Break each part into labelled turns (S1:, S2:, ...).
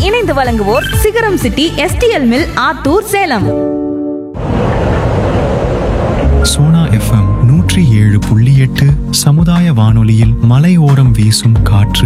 S1: இணைந்து வழங்குவோர் Sigaram city STL mill Attur Salem
S2: Sona FM நூற்றி ஏழு புள்ளி எட்டு சமுதாய வானொலியில் மலையோரம் வீசும் காற்று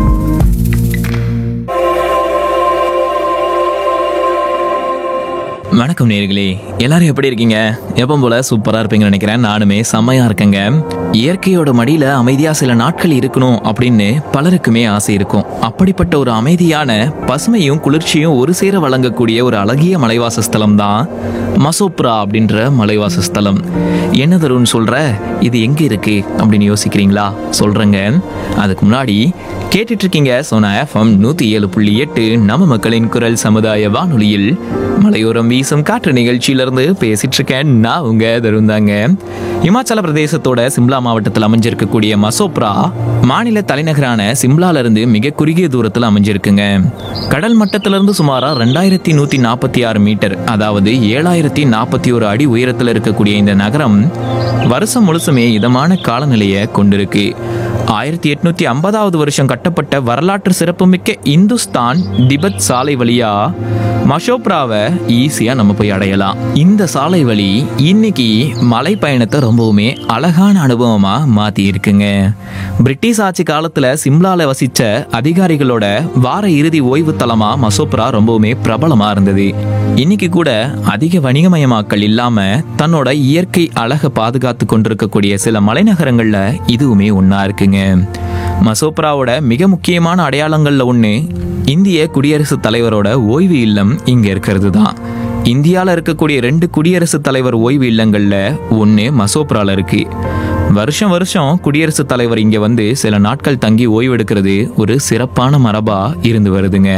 S3: வணக்கம் நேர்களே எல்லாரும் எப்படி இருக்கீங்க எப்பவும் போல சூப்பரா இருப்பீங்கன்னு நினைக்கிறேன் நானுமே செம்மையா இருக்கேங்க இயற்கையோட மடியில அமைதியா சில நாட்கள் இருக்கணும் அப்படின்னு பலருக்குமே ஆசை இருக்கும் அப்படிப்பட்ட ஒரு அமைதியான பசுமையும் குளிர்ச்சியும் ஒரு சேர வழங்கக்கூடிய ஒரு அழகிய மலைவாச ஸ்தலம் தான் மசோப்ரா அப்படின்ற மலைவாச ஸ்தலம் என்ன தருண் சொல்ற இது எங்க இருக்கு அப்படின்னு யோசிக்கிறீங்களா சொல்றேங்க அதுக்கு முன்னாடி கேட்டுட்டு இருக்கீங்க சோனா எஃப்எம் நூத்தி ஏழு புள்ளி எட்டு நம்ம மக்களின் குரல் சமுதாய வானொலியில் மலையோரம் வீசும் காற்று நிகழ்ச்சியிலிருந்து பேசிட்டு இருக்கேன் நான் உங்க தருந்தாங்க இமாச்சல பிரதேசத்தோட சிம்லா மாவட்டத்தில் அமைஞ்சிருக்கக்கூடிய மசோப்ரா மாநில தலைநகரான சிம்லால இருந்து மிக குறுகிய தூரத்தில் அமைஞ்சிருக்குங்க கடல் மட்டத்திலிருந்து சுமாரா ரெண்டாயிரத்தி நூத்தி நாற்பத்தி ஆறு மீட்டர் அதாவது ஏழாயிரத்தி நாற்பத்தி ஒரு அடி உயரத்தில் இருக்கக்கூடிய இந்த நகரம் வருஷம் முழுசுமே இதமான காலநிலையை கொண்டிருக்கு ஆயிரத்தி எட்நூத்தி ஐம்பதாவது வருஷம் கட்டப்பட்ட வரலாற்று சிறப்புமிக்க இந்துஸ்தான் திபெத் சாலை வழியா மஷோப்ராவை ஈஸியா நம்ம போய் அடையலாம் இந்த சாலை வழி இன்னைக்கு மலை பயணத்தை ரொம்பவுமே அழகான அனுபவமா மாத்தி இருக்குங்க பிரிட்டிஷ் ஆட்சி காலத்துல சிம்லால வசிச்ச அதிகாரிகளோட வார இறுதி ஓய்வு தலமா மசோப்ரா ரொம்பவுமே பிரபலமா இருந்தது இன்னைக்கு கூட அதிக வணிகமயமாக்கல் இல்லாம தன்னோட இயற்கை அழகை பாதுகாத்து கொண்டிருக்கக்கூடிய சில மலைநகரங்கள்ல இதுவுமே ஒண்ணா இருக்குங்க மசோப்ராவோட மிக முக்கியமான அடையாளங்கள்ல ஒண்ணு இந்திய குடியரசுத் தலைவரோட ஓய்வு இல்லம் இங்க இருக்கிறது தான் இந்தியாவில் இருக்கக்கூடிய ரெண்டு குடியரசுத் தலைவர் ஓய்வு இல்லங்கள்ல ஒன்று மசோப்ரால இருக்கு வருஷம் வருஷம் குடியரசுத் தலைவர் இங்க வந்து சில நாட்கள் தங்கி ஓய்வெடுக்கிறது ஒரு சிறப்பான மரபா இருந்து வருதுங்க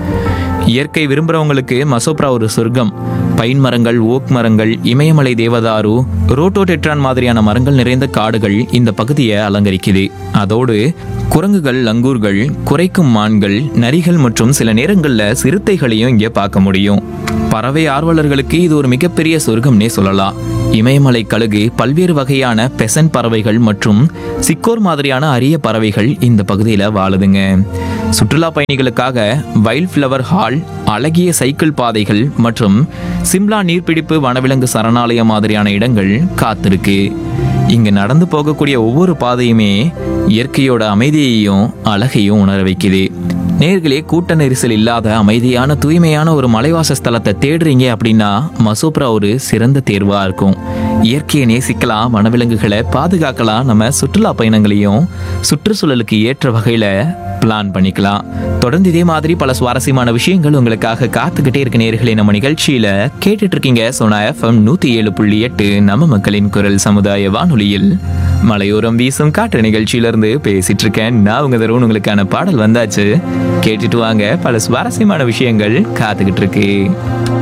S3: இயற்கை விரும்புறவங்களுக்கு மசோப்ரா ஒரு சொர்க்கம் பைன் மரங்கள் ஓக் மரங்கள் இமயமலை தேவதாரு ரோட்டோடெட்ரான் மாதிரியான மரங்கள் நிறைந்த காடுகள் இந்த பகுதியை அலங்கரிக்குது அதோடு குரங்குகள் லங்கூர்கள் குறைக்கும் மான்கள் நரிகள் மற்றும் சில நேரங்களில் சிறுத்தைகளையும் இங்கே பார்க்க முடியும் பறவை ஆர்வலர்களுக்கு இது ஒரு மிகப்பெரிய சொர்க்கம்னே சொல்லலாம் இமயமலை கழுகு பல்வேறு வகையான பெசன் பறவைகள் மற்றும் சிக்கோர் மாதிரியான அரிய பறவைகள் இந்த பகுதியில் வாழுதுங்க சுற்றுலா பயணிகளுக்காக வைல்ட் ஃப்ளவர் ஹால் அழகிய சைக்கிள் பாதைகள் மற்றும் சிம்லா நீர்பிடிப்பு வனவிலங்கு சரணாலயம் மாதிரியான இடங்கள் காத்திருக்கு இங்க நடந்து போகக்கூடிய ஒவ்வொரு பாதையுமே இயற்கையோட அமைதியையும் அழகையும் உணர வைக்குது நேர்களே கூட்ட நெரிசல் இல்லாத அமைதியான தூய்மையான ஒரு மலைவாச ஸ்தலத்தை தேடுறீங்க அப்படின்னா மசோப்ரா ஒரு சிறந்த தேர்வா இருக்கும் இயற்கையை நேசிக்கலாம் வனவிலங்குகளை பாதுகாக்கலாம் நம்ம சுற்றுலா பயணங்களையும் சுற்றுச்சூழலுக்கு ஏற்ற வகையில பிளான் பண்ணிக்கலாம் தொடர்ந்து இதே மாதிரி பல சுவாரஸ்யமான விஷயங்கள் உங்களுக்காக காத்துக்கிட்டே இருக்க நேர்களே நம்ம நிகழ்ச்சியில கேட்டுட்டு இருக்கீங்க சோனா எஃப்எம் நூத்தி ஏழு புள்ளி எட்டு நம்ம மக்களின் குரல் சமுதாய வானொலியில் மலையோரம் வீசும் காற்று நிகழ்ச்சியிலிருந்து பேசிட்டு இருக்கேன் நான் உங்க தருண் உங்களுக்கான பாடல் வந்தாச்சு கேட்டுட்டு வாங்க பல சுவாரஸ்யமான விஷயங்கள் காத்துக்கிட்டு இருக்கு